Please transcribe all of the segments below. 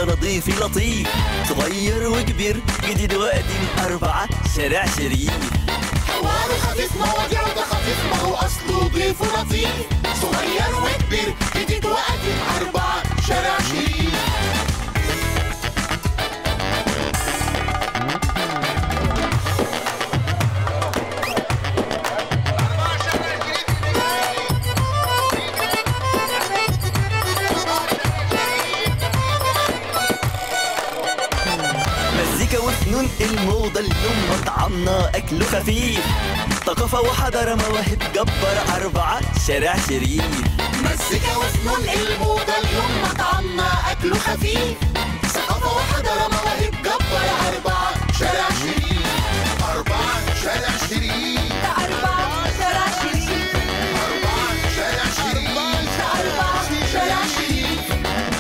نظيف لطيف صغير وكبير جديد وقديم أربعة شارع شريف حوار خفيف مواضيع ده خفيف ما هو اصله ضيف لطيف صغير وكبير جديد وقديم اربعه شارع شريف مزيكا وفنون الموضة اليوم مطعمنا أكله خفيف ثقافة وحضارة مواهب جبار أربعة شارع شريف مزيكا وفنون الموضة اليوم مطعمنا أكله خفيف ثقافة وحضارة مواهب جبار أربعة شارع شريف أربعة شارع شريف أربعة شارع شريف أربعة شارع شريف أربعة شارع شريف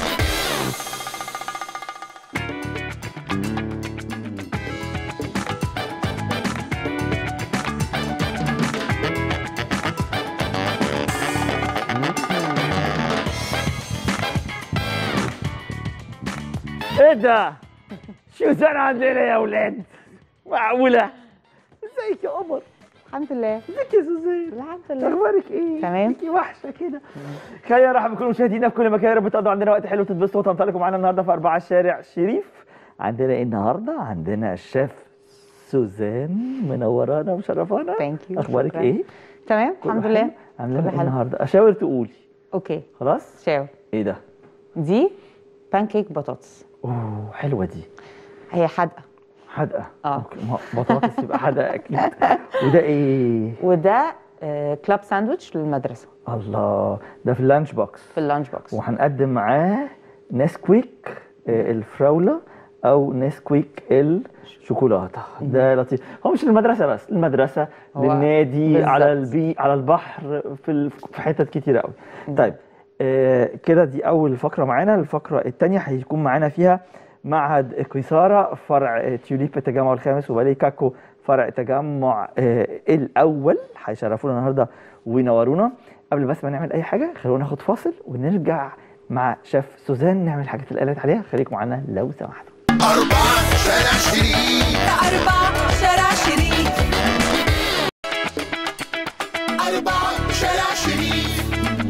ايه ده؟ شو زن عندنا يا ولاد؟ معقولة؟ ازيك يا قمر؟ الحمد لله ازيك يا سوزان؟ الحمد لله اخبارك ايه؟ تمام. ليكي وحشة كده خير رحب بكل مشاهدينا في كل مكان يا رب تقضوا عندنا وقت حلو تتبسطوا وتنطلقوا معانا النهارده في أربعة شارع شريف عندنا ايه النهارده؟ عندنا الشيف سوزان منورانا ومشرفانا Thank you. اخبارك شكراً. ايه؟ تمام كله الحمد حلو؟ لله عاملين كله ايه حلو. النهارده؟ اشاور تقولي اوكي خلاص؟ شاو ايه ده؟ دي بانكيك بطاطس اوه حلوة دي هي حادقه حدقة آه. أوكي، ما- بطاطس يبقى حدقة أكيد وده إيه؟ وده آه كلاب ساندويتش للمدرسه الله ده في اللانش بوكس في اللانش بوكس وهنقدم معاه نسكويك آه، الفراولة أو نسكويك الشوكولاتة ده لطيف هو مش للمدرسة بس المدرسة هو للنادي بالظبط. على البي على البحر في ال... في حتت كتيرة قوي طيب آه كده دي أول فقرة معانا الفقرة الثانية هيكون معانا فيها معهد قيصارة فرع آه، تيوليب التجمع الخامس وبالي كاكو فرع التجمع آه الأول هيشرفونا النهارده وينورونا قبل بس ما نعمل أي حاجة خلونا ناخد فاصل ونرجع مع شيف سوزان نعمل الحاجات اللي قالت عليها خليكم معانا لو سمحتوا أربعة شارع شريف أربعة شارع شريف أربعة شارع شريف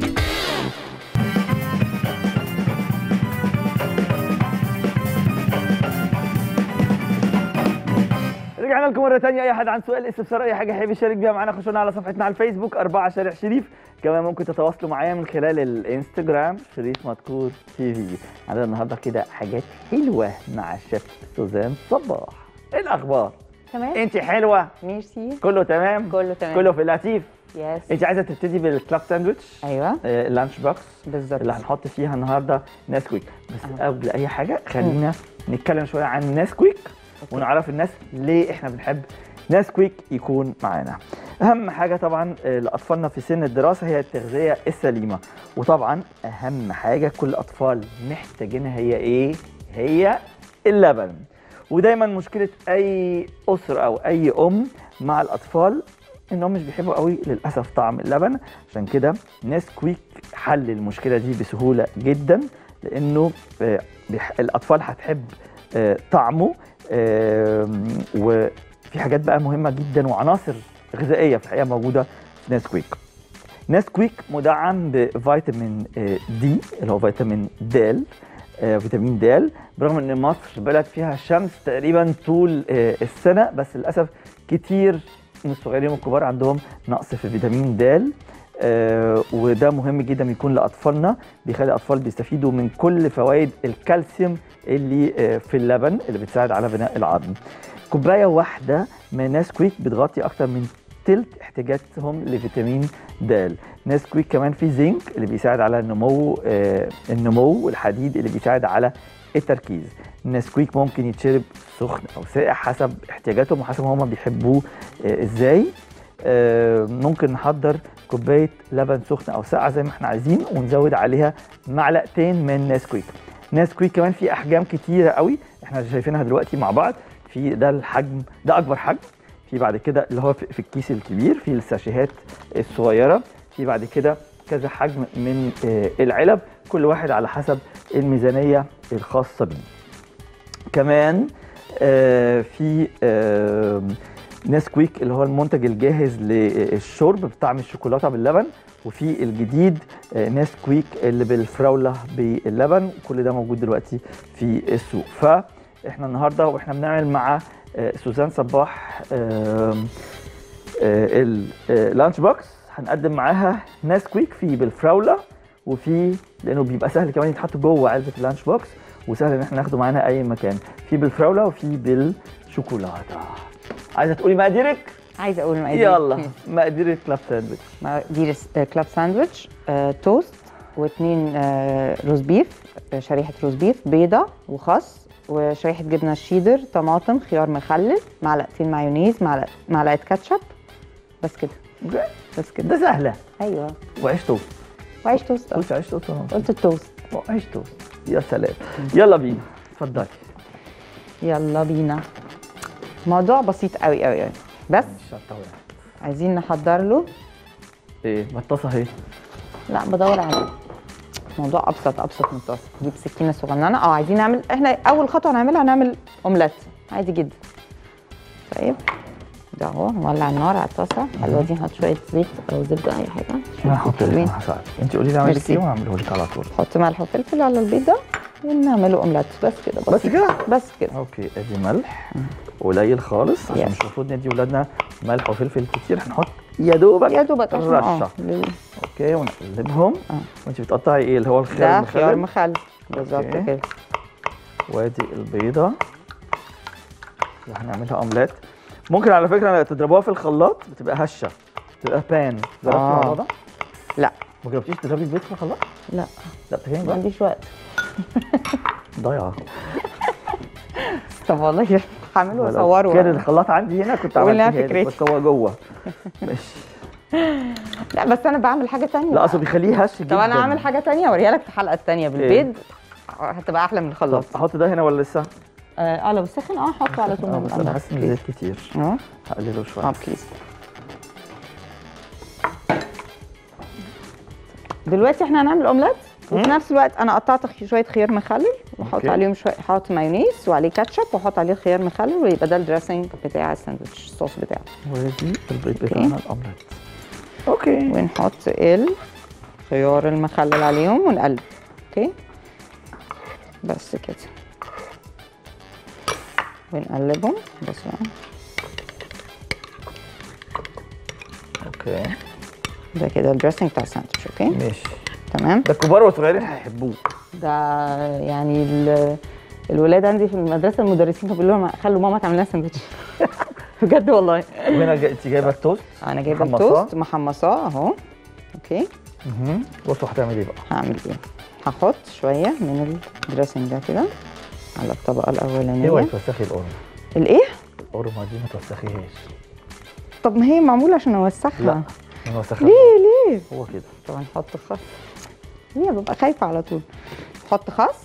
رجعنا لكم مره ثانيه اي حد عنده سؤال استفسار اي حاجه حابب يشارك بيها معانا خشونا على صفحتنا على الفيسبوك أربعة شارع شريف كمان ممكن تتواصلوا معايا من خلال الانستجرام شريف مذكور تي في عندنا النهارده كده حاجات حلوه مع الشيف سوزان صباح ايه الاخبار تمام انت حلوه ميرسي كله تمام كله تمام كله في اللطيف يس انت عايزه تبتدي بالكلاب ساندويتش ايوه آه، اللانش بوكس بالظبط اللي هنحط فيها النهارده نسكويك بس قبل اي حاجه خلينا نتكلم شويه عن نسكويك ونعرف الناس ليه احنا بنحب نسكويك يكون معانا اهم حاجه طبعا آه، لاطفالنا في سن الدراسه هي التغذيه السليمه وطبعا اهم حاجه كل الاطفال محتاجينها هي ايه هي اللبن ودايما مشكله اي اسره او اي ام مع الاطفال انهم مش بيحبوا قوي للاسف طعم اللبن عشان كده نسكويك حل المشكله دي بسهوله جدا لانه آه، بيح- الاطفال هتحب آه، طعمه آم، وفي حاجات بقى مهمه جدا وعناصر غذائيه في الحقيقه موجوده في نسكويك نسكويك مدعم بفيتامين آه، دي اللي هو فيتامين د آه، فيتامين د برغم ان مصر بلد فيها شمس تقريبا طول آه، السنه بس للاسف كتير من الصغيرين والكبار عندهم نقص في فيتامين د آه، وده مهم جدا يكون لاطفالنا بيخلي الاطفال بيستفيدوا من كل فوائد الكالسيوم اللي آه، في اللبن اللي بتساعد على بناء العظم كوبايه واحده من نسكويك بتغطي اكتر من تلت احتياجاتهم لفيتامين د نسكويك كمان فيه زنك اللي بيساعد على النمو آه، النمو والحديد اللي بيساعد على التركيز نسكويك ممكن يتشرب سخن او ساقع حسب احتياجاتهم وحسب هما بيحبوه آه، ازاي آه، ممكن نحضر كوبايه لبن سخن او ساقعه زي ما احنا عايزين ونزود عليها معلقتين من نسكويك نسكويك كمان في احجام كتيره قوي احنا شايفينها دلوقتي مع بعض في ده الحجم ده اكبر حجم في بعد كده اللي هو في في الكيس الكبير في الساشيهات الصغيره في بعد كده كذا حجم من آه، العلب كل واحد على حسب الميزانيه الخاصه بيه كمان آه، في آه، نسكويك اللي هو المنتج الجاهز للشرب بطعم الشوكولاته باللبن وفي الجديد آه، نسكويك اللي بالفراوله باللبن كل ده موجود دلوقتي في السوق فاحنا النهارده واحنا بنعمل مع آه، سوزان صباح آم، آه، اللانش بوكس هنقدم معاها نسكويك في بالفراوله وفي لانه بيبقى سهل كمان يتحط جوه علبه اللانش بوكس وسهل ان احنا ناخده معانا اي مكان في بالفراوله وفي بالشوكولاته عايزه تقولي مقاديرك عايزه اقول مقادير يلا مقادير الكلاب ساندويتش مقادير س- كلاب ساندويتش آه، توست واثنين آه، روز بيف آه، شريحه روز بيف بيضه وخس وشريحه جبنه شيدر طماطم خيار مخلل معلقتين مايونيز معلقه معلقه كاتشب بس كده بس كده ده سهله ايوه وعيش توست وعيش توست آه. قلت عيش توست أهو. قلت التوست عيش توست يا سلام يلا بينا اتفضلي يلا بينا موضوع بسيط قوي قوي قوي بس شطه وقعت. عايزين نحضر له ايه بطاطا اهي لا بدور عليه موضوع ابسط ابسط من الطاسه نجيب سكينه صغننه اه عايزين نعمل احنا اول خطوه هنعملها هنعمل اومليت عادي جدا طيب ده اهو نولع النار على الطاسه حلوه دي نحط شويه زيت او زبده اي حاجه انا هحط لك حلوين. أنا هساعدك انت قولي لي اعمل لك ميرسي. ايه واعمله لك على طول نحط ملح وفلفل على البيض ده ونعمله اومليت بس كده بس بسيط. كده؟ بس كده اوكي ادي ملح قليل خالص عشان Yes. مش المفروض ندي ولادنا ملح وفلفل كتير هنحط يا دوبك يا دوبك عشان رشه اه لل- اوكي ونقلبهم آه. وانت بتقطعي ايه اللي هو الخيار ده خيار المخلل مخلل بالظبط أوكي. كده وادي البيضه اللي هنعملها اومليت ممكن على فكره تضربوها في الخلاط بتبقى هشه بتبقى بان جربتي آه. الموضوع ده؟ لا ما جربتيش تضربي البيض في الخلاط؟ لا لا بتفهمي ما بقى عنديش وقت ضايعه طب والله هعمله ولو واصوره كان الخلاط عندي هنا كنت قول لها عملتها لك فكرتي. بس هو جوه ماشي لا بس انا بعمل حاجه تانية لا اصل بيخليه هش جدا طب انا اعمل حاجه تانية اوريها لك في الحلقه التانية بالبيض هتبقى احلى من الخلاط طب احط ده هنا ولا لسه؟ اه آه، لو سخن اه حطه على طول اه من بس انا الأمر. حاسس ان زيت كتير اه هقلله شويه اه بليز دلوقتي احنا هنعمل اومليت وفي نفس الوقت انا قطعت خي- شويه خيار مخلل واحط أوكي. عليهم شويه احط مايونيز وعليه كاتشب واحط عليه خيار مخلل ويبقى ده الدريسنج بتاع الساندوتش الصوص بتاعه ودي البيض بتاعنا الاومليت اوكي ونحط الخيار المخلل عليهم ونقلب اوكي بس كده ونقلبهم بس اوكي ده كده الدريسنج بتاع الساندوتش اوكي ماشي تمام ده الكبار والصغيرين هيحبوه ده يعني ال- الولاد عندي في المدرسه المدرسين كانوا بيقولوا لهم خلوا ماما تعمل لنا ساندوتش بجد والله وهنا جا- انت جايبه التوست انا جايبه محمصاه؟ التوست محمصاه اهو اوكي مهم. بصوا هتعمل ايه بقى هعمل ايه هحط شويه من الدريسنج ده كده على الطبقه اوعي الاولانيه توسخي القرمه الايه القرمه دي ما توسخيهاش طب ما هي معموله عشان اوسخها لا ما وسخها ليه ليه هو كده طبعا نحط خس ليه ببقى خايفه على طول نحط خس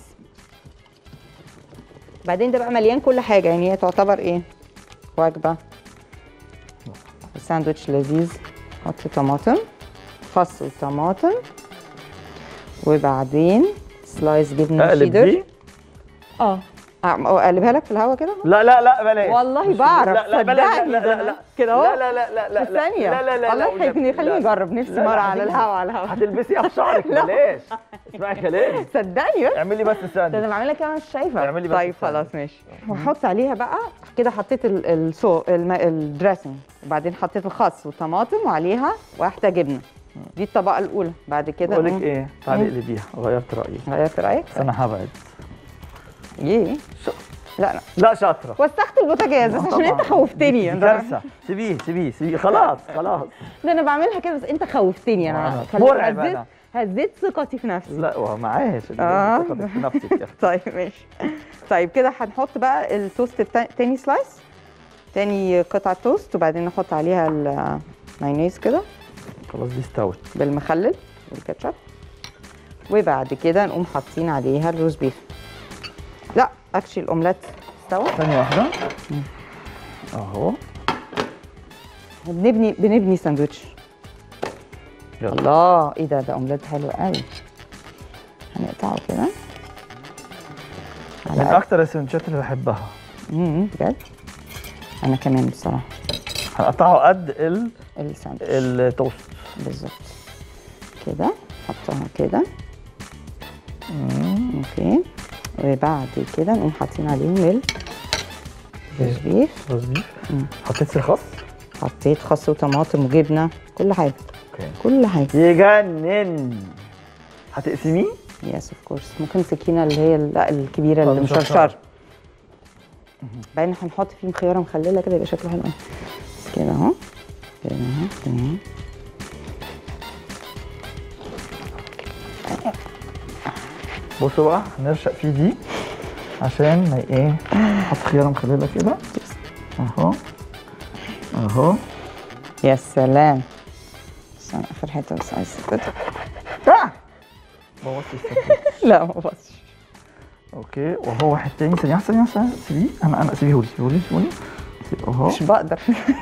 بعدين ده بقى مليان كل حاجه يعني هي تعتبر ايه وجبه ساندوتش لذيذ نحط طماطم خس وطماطم وبعدين سلايس جبنه اقلب شيدر دي اه اقلبها لك في الهواء كده لا لا لا بلاش والله مش- بعرف لا لا بلاش صدقني لا لا ده لا كده اهو لا لا لا لا لا في ثانيه لا لا لا الله لا يحييني لا. خليني اجرب نفسي لا، لا، مره على هتيجي- الهواء على الهواء هتلبسيها في شعرك بلاش اسمعي كلامي صدقني اعملي بس ده انا ساندوتش بعملها كده مش شايفه اعملي بس طيب الساندوتش. خلاص ماشي وهحط عليها بقى كده حطيت ال- الصو الم... الدريسنج وبعدين حطيت الخس والطماطم وعليها واحده جبنه دي الطبقه الاولى بعد كده بقول لك نقوم- ايه تعالي مم. اقلبيها غيرت رايي غيرت رايك انا هبعد ايه لا لا لا شاطره وسخت البوتاجاز بس عشان انت خوفتني دي ده كارثه سيبيه سيبيه سيبيه خلاص خلاص ده انا بعملها كده بس انت خوفتني انا أنا خليت- مرعب هزيت أنا. هزيت ثقتي في نفسي لا هو معاش آه. ثقتك في نفسك يا اختي طيب ماشي طيب كده هنحط بقى التوست التا- تاني سلايس تاني قطعة توست وبعدين نحط عليها المايونيز كده خلاص دي استوت بالمخلل والكاتشب وبعد كده نقوم حاطين عليها الروز بيف لا اكشلي الاومليت استوى ثانيه واحده اهو بنبني بنبني ساندوتش يلا الله ايه ده ده اومليت حلو قوي هنقطعه كده من على اكتر السندوتشات اللي بحبها امم بجد انا كمان بصراحه هنقطعه قد ال- الساندوتش التوست بالظبط كده حطها كده اوكي وبعد كده نقوم حاطين عليهم ال الروز بيف روز بيف مم. حطيت الخس حطيت خس وطماطم وجبنه كل حاجه اوكي كل حاجه يجنن هتقسميه يس اوف كورس ممكن سكينه اللي هي لا الكبيره آه، اللي مشرشرة. مشرشره بعدين هنحط فيه خياره مخلله كده يبقى شكله حلو قوي بس كده اهو كده اهو كده اهو بصوا بقى هنرشق فيه دي عشان ما ايه نحط خياره مخلله كده اهو اهو يا سلام بس انا اخر حته بس عايز كده آه! بوظت السندوتش. لا ما بصش اوكي وهو واحد تاني ثانيه واحدة، ثانيه واحدة، سيبيه انا انا سيبيه لي سيبيه لي سيبيه لي سيب- اهو مش بقدر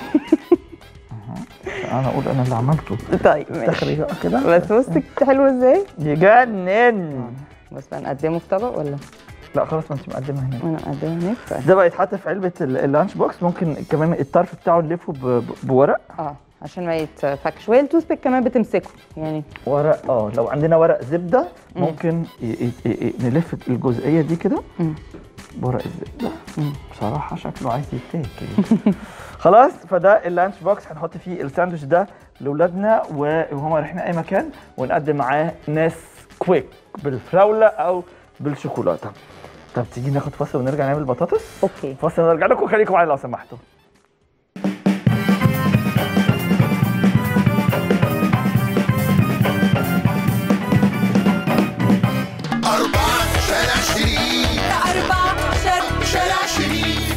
انا اقول انا اللي عملته طيب تخري ماشي بقى كده بس بصي حلو ازاي يجنن بس بقى نقدمه في طبق ولا لا خلاص ما انت مقدمه هنا انا مقدمه هناك ف- ده بقى يتحط في علبه ال- اللانش بوكس ممكن كمان الطرف بتاعه نلفه ب- ب- بورق اه عشان ما يتفكش وهي التوث بيك كمان بتمسكه يعني ورق اه لو عندنا ورق زبده مم. ممكن ي- ي- ي- نلف الجزئيه دي كده مم. بورق الزبده مم. بصراحه شكله عايز يتاكل خلاص فده اللانش بوكس هنحط فيه الساندوتش ده لاولادنا وهم رايحين اي مكان ونقدم معاه ناس كويك بالفراوله او بالشوكولاته طب تيجي ناخد فاصل ونرجع نعمل بطاطس اوكي فاصل ونرجع لكم خليكم معايا لو سمحتوا أربعة شارع شريف أربعة شر شارع شريف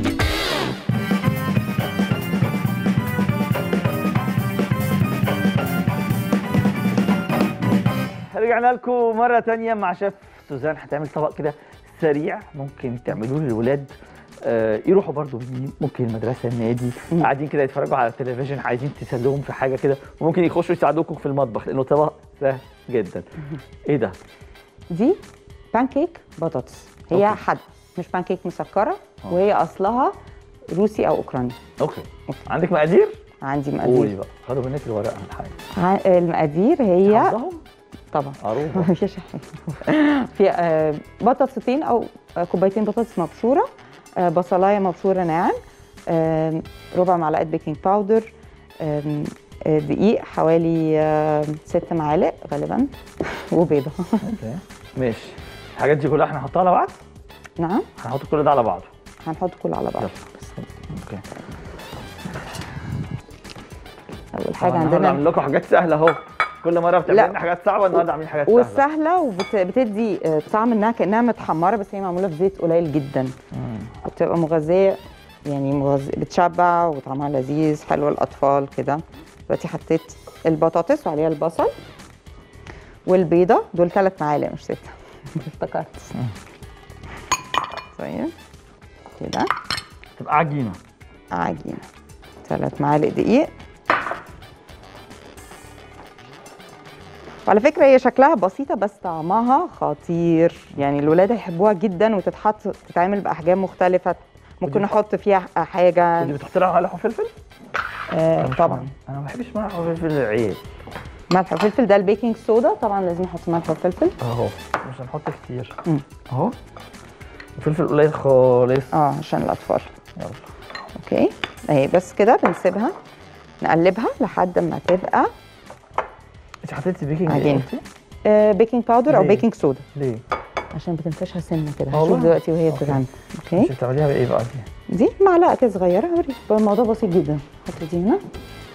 رجعنا لكم مرة تانية مع شيف سوزان هتعمل طبق كده سريع ممكن تعملوه للولاد آه، يروحوا برضو بيه ممكن المدرسة النادي قاعدين كده يتفرجوا على التلفزيون عايزين تسلوهم في حاجة كده وممكن يخشوا يساعدوكم في المطبخ لأنه طبق سهل جدا ايه ده؟ دي بانكيك بطاطس هي أوكي. حد مش بانكيك مسكره وهي اصلها روسي او اوكراني اوكي عندك مقادير؟ عندي قولي مقادير بقى خدوا منك الورقة من حاجة ع- المقادير هي عندهم؟ طبعا عروض مفيش في آه، بطاطستين او آه، كوبايتين بطاطس مبشوره آه، بصلايه مبشوره ناعم آم، ربع معلقه بيكنج باودر آم، آه، دقيق حوالي آه، ست معالق غالبا وبيضه اوكي ماشي الحاجات دي كلها احنا هنحطها على بعض نعم هنحط كل ده على بعضه هنحط كله على بعض يلا اوكي اول حاجه طبعاً النهارده عندنا عامل لكم حاجات سهله اهو كل مره بتعمل لا. لنا حاجات صعبه النهارده عاملين حاجات سهله والسهله وبتدي طعم انها كانها متحمره بس هي معموله في زيت قليل جدا وبتبقى مغذيه يعني مغذية بتشبع وطعمها لذيذ حلو الاطفال كده دلوقتي حطيت البطاطس وعليها البصل والبيضه دول ثلاث معالق مش سته افتكرت طيب كده تبقى عجينه عجينه ثلاث معالق دقيق وعلى فكره هي شكلها بسيطه بس طعمها خطير يعني الولاد هيحبوها جدا وتتحط تتعمل باحجام مختلفه ممكن ودي- نحط فيها حاجه اللي بتحط لها ملح وفلفل آه مش طبعا مهم. انا ما بحبش ملح وفلفل العيال ملح وفلفل ده البيكنج صودا طبعا لازم نحط ملح وفلفل اهو مش هنحط كتير مم. اهو وفلفل قليل خالص اه عشان الاطفال يلا اوكي اهي بس كده بنسيبها نقلبها لحد ما تبقى انت حطيتي بيكنج ايه عجينة. قلتي؟ آه بيكنج باودر او ليه؟ بيكنج صودا ليه؟ عشان بتنفشها سنه كده والله؟ هشوف دلوقتي وهي أوكي. بتتعمل مش اوكي بتعمليها بايه بقى دي؟ دي معلقه كده صغيره هوريك الموضوع بسيط جدا حط دي هنا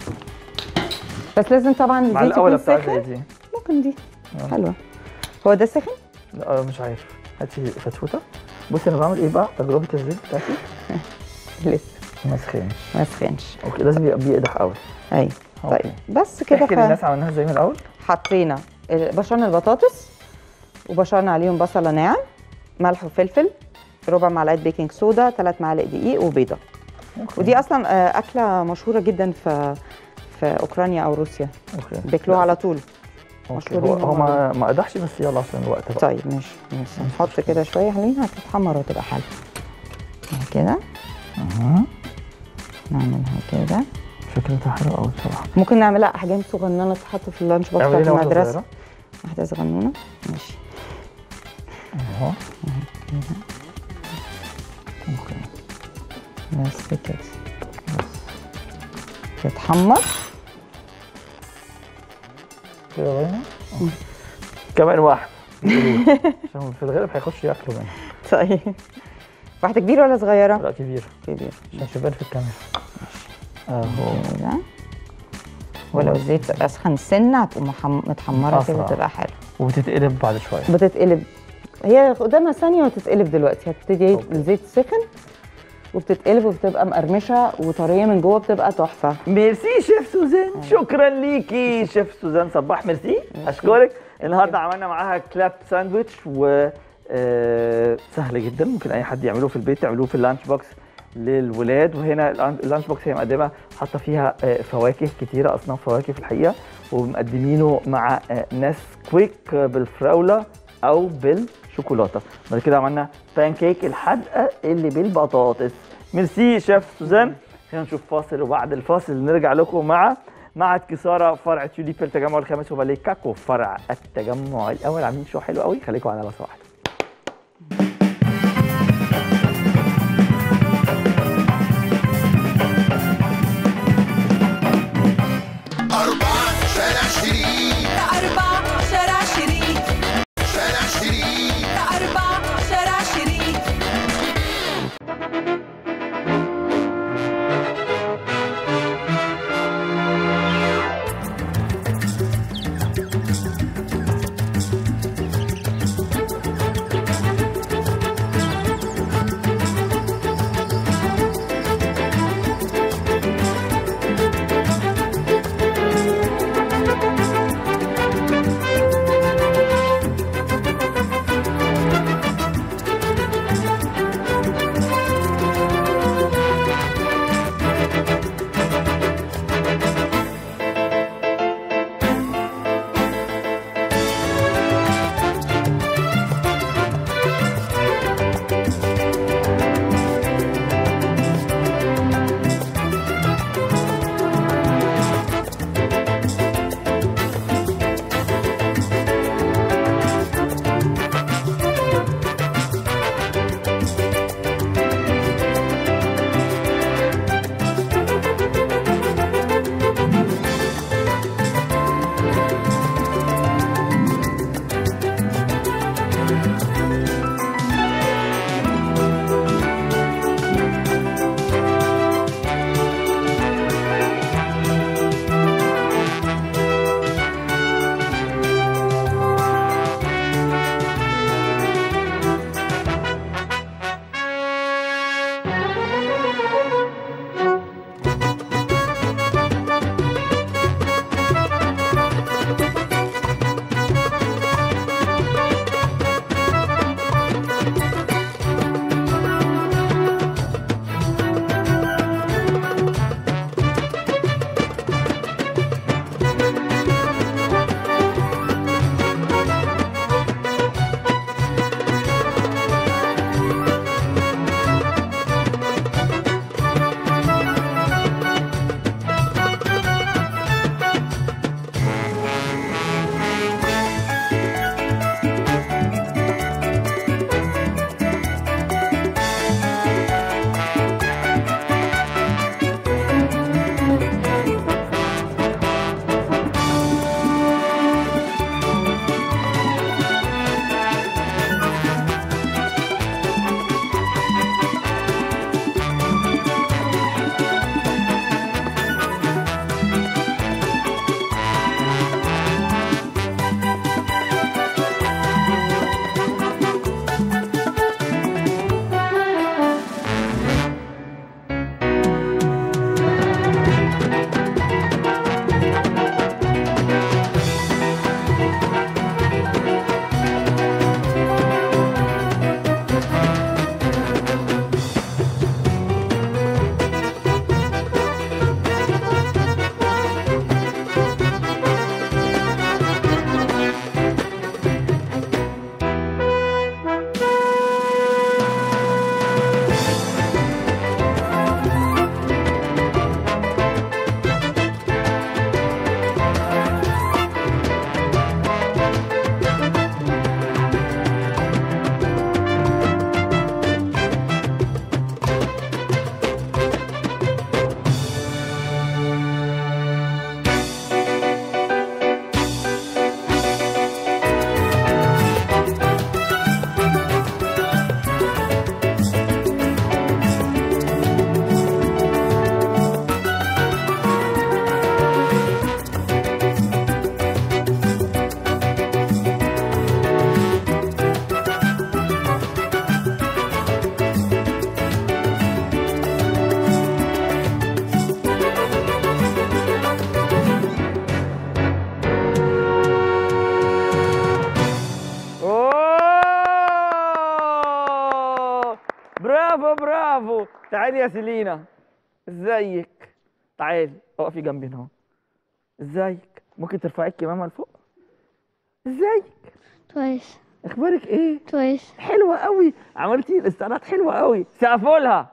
بس لازم طبعا مع الزيت الاولى يكون بتاعتي سخن دي ممكن دي آه. حلوه هو ده سخن لا مش عارف هاتي فتفوته بصي انا بعمل ايه بقى تجربه الزيت بتاعتي لسه ما سخنش ما سخنش اوكي لازم يبقى بيقدح قوي ايوه أوكي. طيب بس كده احكي للناس عملناها ازاي من الاول حطينا بشرنا البطاطس وبشرنا عليهم بصله ناعم ملح وفلفل ربع معلقه بيكنج صودا ثلاث معالق دقيق وبيضه أوكي. ودي اصلا آه، اكله مشهوره جدا في في اوكرانيا او روسيا اوكي بياكلوها على طول اوكي مشهورين هو, هو هما ما ما قدحش بس يلا عشان الوقت بقى طيب ماشي ماشي نحط كده شويه حلوين هتتحمر وتبقى حلوه كده أها. نعملها كده فكرتها حلوه قوي بصراحه ممكن نعملها احجام صغننه تتحط في اللانش بوكس اعملي بتاعت لنا واحده المدرسه صغيره واحده صغنونه ماشي اهو اوكي بس كده تتحمر كده باينه كمان واحد عشان في الغالب هيخش ياكلوا منها طيب واحده كبيره ولا صغيره لا كبير كبيره عشان تبان في الكاميرا اهو كده ولو الزيت اسخن سنه هتقوم محم- متحمره كده أسرع. تبقى حلوه وبتتقلب بعد شويه بتتقلب هي قدامها ثانيه وتتقلب دلوقتي هتبتدي أوكي. الزيت سخن وبتتقلب وبتبقى مقرمشه وطريه من جوه بتبقى تحفه ميرسي شيف سوزان شكرا ليكي شيف سوزان صباح ميرسي اشكرك النهارده عملنا معاها كلاب ساندويتش و آه، سهل جدا ممكن اي حد يعمله في البيت تعملوه في اللانش بوكس للولاد وهنا اللان- اللانش بوكس هي مقدمه حاطه فيها آه، فواكه كتيره اصناف فواكه في الحقيقه ومقدمينه مع آه، ناس كويك بالفراوله او بالشوكولاته بعد كده عملنا بان كيك الحدقه اللي بالبطاطس ميرسي شيف سوزان خلينا نشوف فاصل وبعد الفاصل نرجع لكم مع معهد كسارة فرع تيوليب في التجمع الخامس وباليه كاكو فرع التجمع الاول عاملين شو حلو قوي خليكم على بصه واحده أربعة شارع شريك أربعة شارع شريك شارع شريك أربعة شارع شريك برافو برافو تعالي يا سيلينا ازيك تعالي اقفي جنبي هنا اهو ازيك ممكن ترفعي الكمامه لفوق ازيك كويس اخبارك ايه كويس حلوه قوي عملتي الاستعراض حلوه قوي سقفوا لها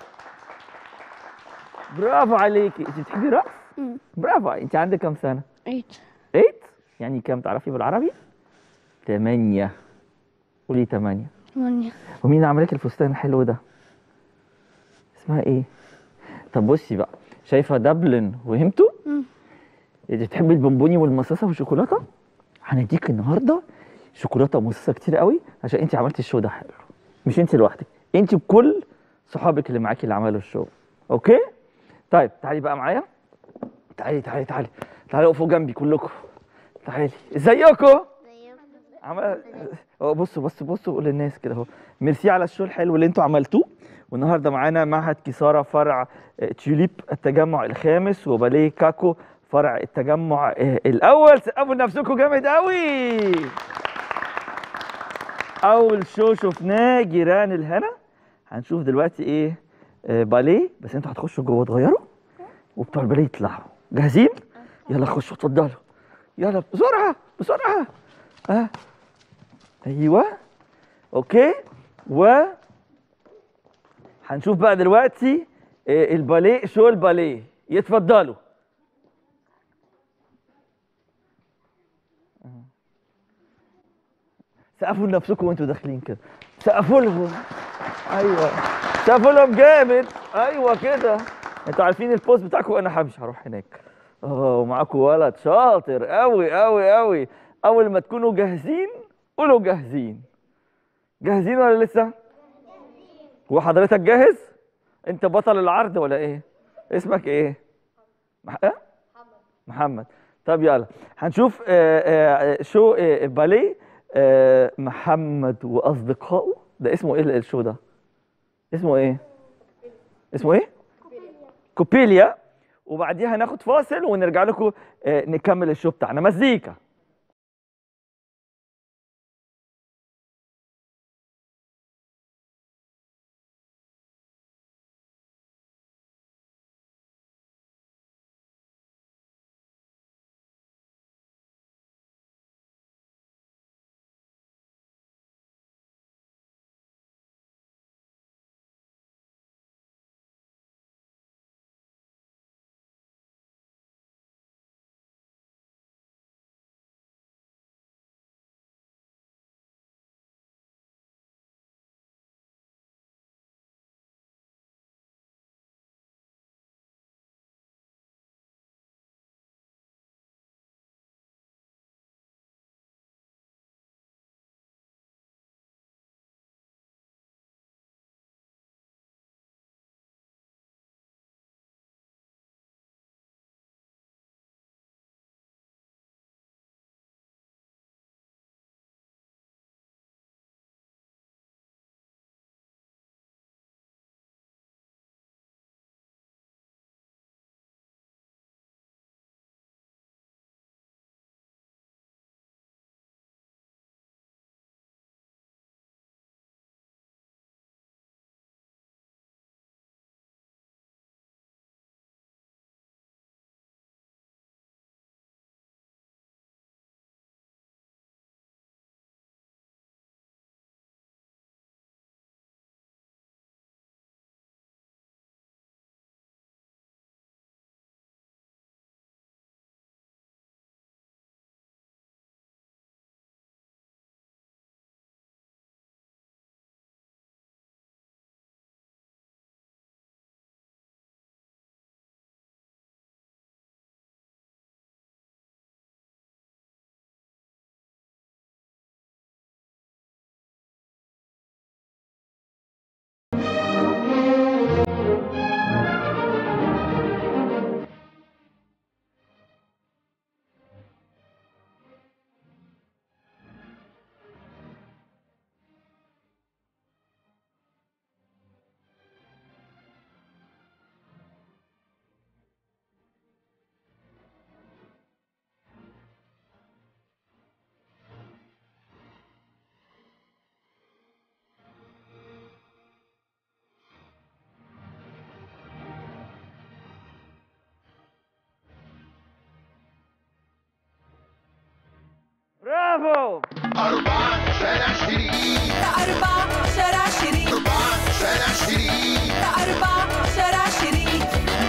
برافو عليكي انت بتحبي رقص مم. برافو انت عندك كام سنه ايت 8 يعني كام تعرفي بالعربي 8 قولي 8 ثمانية ومين اللي عمل لك الفستان الحلو ده اسمها ايه طب بصي بقى شايفه دبلن وهمتوا مم. انت بتحبي البونبوني والمصاصه والشوكولاته هنديك النهارده شوكولاته ومصاصه كتير قوي عشان انت عملتي الشو ده حلو مش انت لوحدك انت بكل صحابك اللي معاكي اللي عملوا الشو اوكي طيب تعالي بقى معايا تعالي تعالي تعالي تعالي اقفوا جنبي كلكم تعالي ازيكم عمل اه بصوا بصوا بصوا قول للناس كده اهو ميرسي على الشو الحلو اللي انتوا عملتوه والنهارده معانا معهد كسارة فرع آه، تيوليب التجمع الخامس وباليه كاكو فرع التجمع آه، الاول سقفوا لنفسكم جامد قوي اول شو شفناه جيران الهنا هنشوف دلوقتي ايه آه، باليه بس انتوا هتخشوا جوه تغيروا وبتوع الباليه يطلعوا جاهزين يلا خشوا اتفضلوا يلا بسرعه بسرعه اه ايوه اوكي و هنشوف بقى دلوقتي آه، الباليه شو الباليه يتفضلوا سقفوا لنفسكم وانتوا داخلين كده سقفوا لهم ايوه سقفوا لهم جامد ايوه كده انتوا عارفين البوست بتاعكم انا همشي هروح هناك اه ومعاكم ولد شاطر قوي قوي قوي اول ما تكونوا جاهزين قولوا جاهزين جاهزين ولا لسه وحضرتك جاهز انت بطل العرض ولا ايه اسمك ايه مح... إيه؟ محمد طب يلا هنشوف آه، آه، شو آه، باليه آه، محمد واصدقائه ده اسمه ايه الشو ده اسمه ايه اسمه ايه كوبيليا وبعديها هناخد فاصل ونرجع لكم آه، نكمل الشو بتاعنا مزيكا برافو أربعة شارع شريف أربعة شارع شريف أربعة شارع شريف أربعة شارع شريف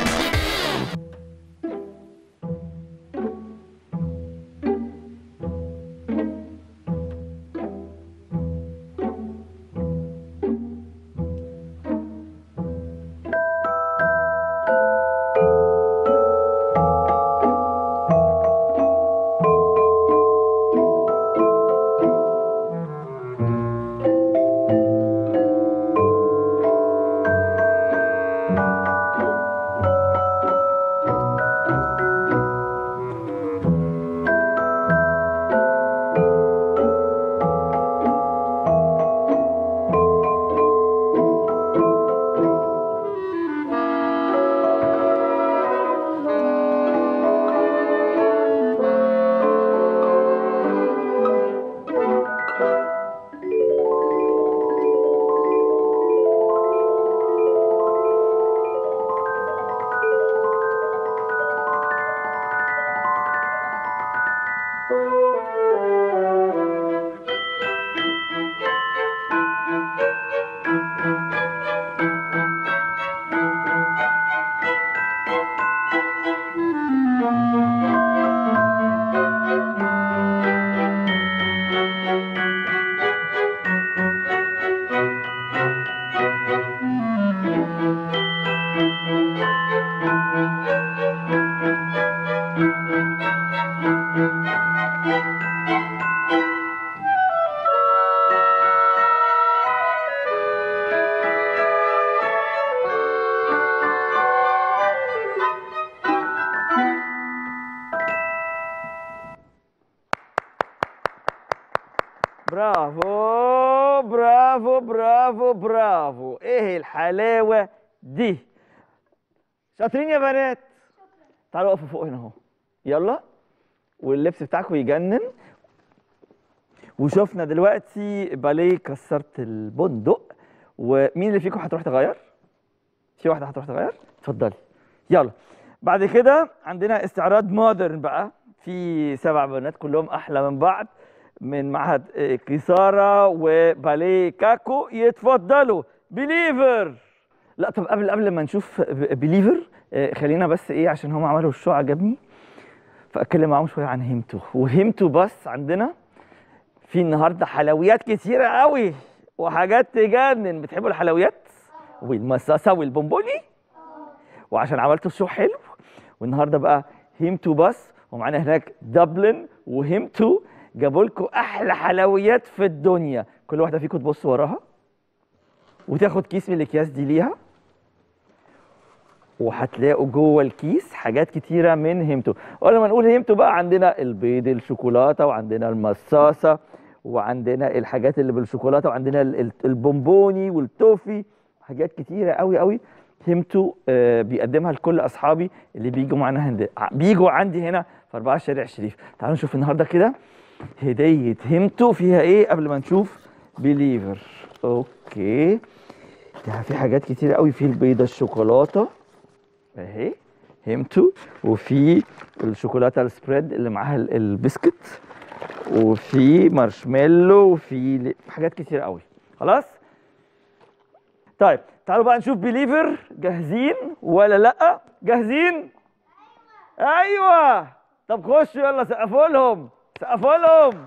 برافو برافو برافو برافو ايه الحلاوه دي شاطرين يا بنات تعالوا اقفوا فوق هنا اهو يلا واللبس بتاعكم يجنن وشفنا دلوقتي باليه كسرت البندق ومين اللي فيكم هتروح تغير في واحده هتروح تغير اتفضلي يلا بعد كده عندنا استعراض مودرن بقى في سبع بنات كلهم احلى من بعض من معهد آه، كيسارا وباليه كاكو يتفضلوا بليفر لا طب قبل قبل ما نشوف بليفر خلينا بس ايه عشان هم عملوا الشو عجبني فاتكلم معاهم شويه عن هيمتو وهيمتو بس عندنا في النهارده حلويات كتيره قوي وحاجات تجنن بتحبوا الحلويات والمصاصه والبونبوني وعشان عملتوا الشو حلو والنهارده بقى هيمتو بس ومعانا هناك دبلن وهيمتو جابوا لكم احلى حلويات في الدنيا كل واحده فيكم تبص وراها وتاخد كيس من الاكياس دي ليها وهتلاقوا جوه الكيس حاجات كتيره من هيمتو ولما نقول هيمتو بقى عندنا البيض الشوكولاته وعندنا المصاصه وعندنا الحاجات اللي بالشوكولاته وعندنا ال- ال- البونبوني والتوفي حاجات كتيره قوي قوي هيمتو آه بيقدمها لكل اصحابي اللي بيجوا معانا هند... ع- بيجوا عندي هنا في 4 شارع الشريف تعالوا نشوف النهارده كده هديه هيمتو فيها ايه قبل ما نشوف بليفر اوكي ده في حاجات كتيره قوي في البيضه الشوكولاته اهي هيمتو وفي الشوكولاته السبريد اللي معاها ال- البسكت وفي مارشميلو وفي ل- حاجات كتير قوي خلاص طيب تعالوا بقى نشوف بليفر جاهزين ولا لا جاهزين ايوه طب خشوا يلا سقفوا لهم سقفوا لهم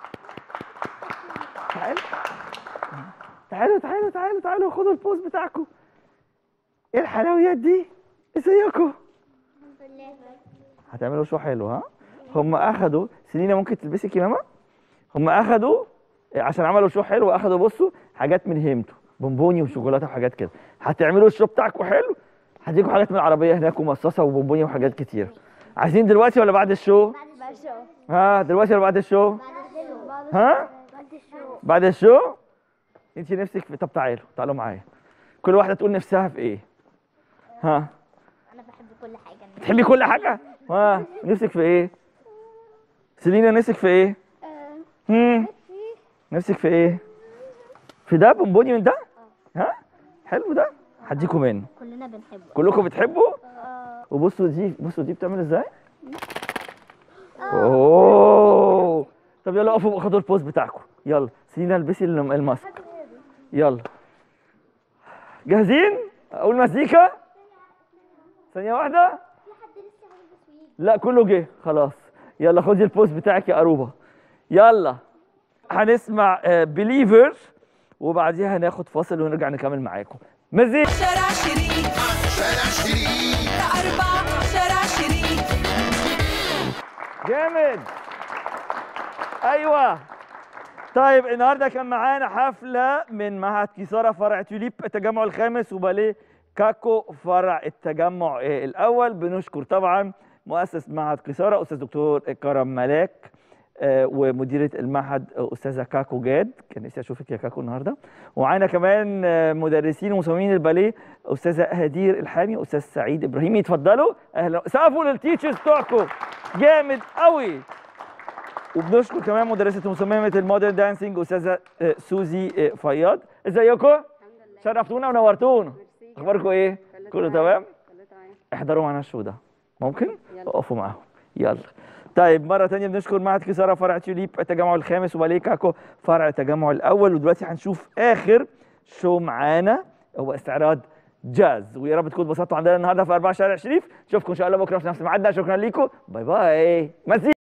تعالوا تعالوا تعالوا تعالوا تعالوا خدوا البوز بتاعكم ايه الحلويات دي ازيكم هتعملوا شو حلو ها هم اخدوا سنينه ممكن تلبسي كمامه هم اخدوا عشان عملوا شو حلو اخدوا بصوا حاجات من هيمتو بونبوني وشوكولاته وحاجات كده هتعملوا الشو بتاعكم حلو هديكم حاجات من العربيه هناك ومصاصه وبونبوني وحاجات كتير عايزين دلوقتي ولا بعد الشو ها دلوقتي ولا بعد الشو ها بعد الشو انت نفسك في طب تعالوا تعالوا معايا كل واحده تقول نفسها في ايه ها انا بحب كل حاجه تحبي كل حاجه ها نفسك في ايه سيلينا نفسك في ايه هم نفسك في ايه في ده بونبوني من ده ها حلو ده هديكم منه كلنا بنحبه كلكم بتحبوا وبصوا دي بصوا دي بتعمل ازاي اوه طب يلا اقفوا خدوا البوز بتاعكم يلا سينا البسي الم- الماسك يلا جاهزين اقول مزيكا ثانيه واحده لا كله جه خلاص يلا خدي البوز بتاعك يا قروبه يلا هنسمع بليفر وبعديها هناخد فاصل ونرجع نكمل معاكم مزيكا شارع شريك شارع شريك أربعة شارع شريك جامد ايوه طيب النهارده كان معانا حفله من معهد كيساره فرع توليب التجمع الخامس وباليه كاكو فرع التجمع آه، الاول بنشكر طبعا مؤسس معهد كيساره استاذ دكتور كرم ملاك آه، ومديره المعهد آه، استاذه كاكو جاد كان نفسي اشوفك يا كاكو النهارده ومعانا كمان آه، مدرسين ومصممين الباليه استاذه هدير الحامي استاذ سعيد ابراهيم يتفضلوا اهلا سقفوا للتيتشرز بتوعكم جامد قوي وبنشكر كمان مدرسة مصممة المودرن دانسينج أستاذة آه، سوزي آه، فياض ازيكم؟ شرفتونا ونورتونا أخباركم إيه؟ كله تمام؟ احضروا معانا الشو ده ممكن؟ اقفوا معاهم يلا طيب مرة تانية بنشكر معهد كسارة فرع توليب التجمع الخامس وباليه كاكو فرع التجمع الأول ودلوقتي هنشوف آخر شو معانا هو استعراض جاز ويا رب تكونوا اتبسطتوا عندنا النهارده في 4 شارع شريف نشوفكم ان شاء الله بكره في نفس ميعادنا شكرا ليكم باي باي مزيد